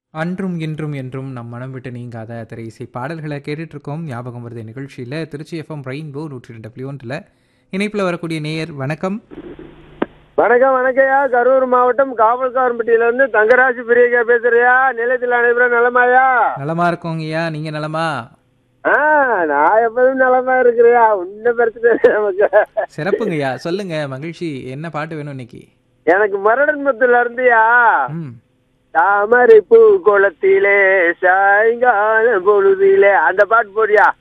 அன்றும் இன்றும் என்றும் நம் மனம் விட்டு நீங்காத திரை இசை பாடல்களை கேட்டுட்டு இருக்கோம் ஞாபகம் வருது நிகழ்ச்சியில் திருச்சி எஃப்எம் ரெயின்போ நூற்றி ரெண்டு புள்ளி ஒன்றில் இணைப்பில் வரக்கூடிய நேயர் வணக்கம் வணக்கம் வணக்கம்யா கரூர் மாவட்டம் காவல்காரம்பட்டியில இருந்து தங்கராஜ் பிரியகா பேசுறியா நிலையத்தில் அனைவரும் நலமாயா நலமா இருக்கோங்கய்யா நீங்க நலமா ஆ நான் எப்போதும் நலமா இருக்கிறியா உன்ன பிரச்சனை இல்லை நமக்கு சிறப்புங்கய்யா சொல்லுங்க மகிழ்ச்சி என்ன பாட்டு வேணும் இன்னைக்கு எனக்கு மரடன்மத்துல இருந்தியா ம் தாமரை பூ குளத்திலே சாயங்கால பொழுதிலே அந்த பாட்டு போடியா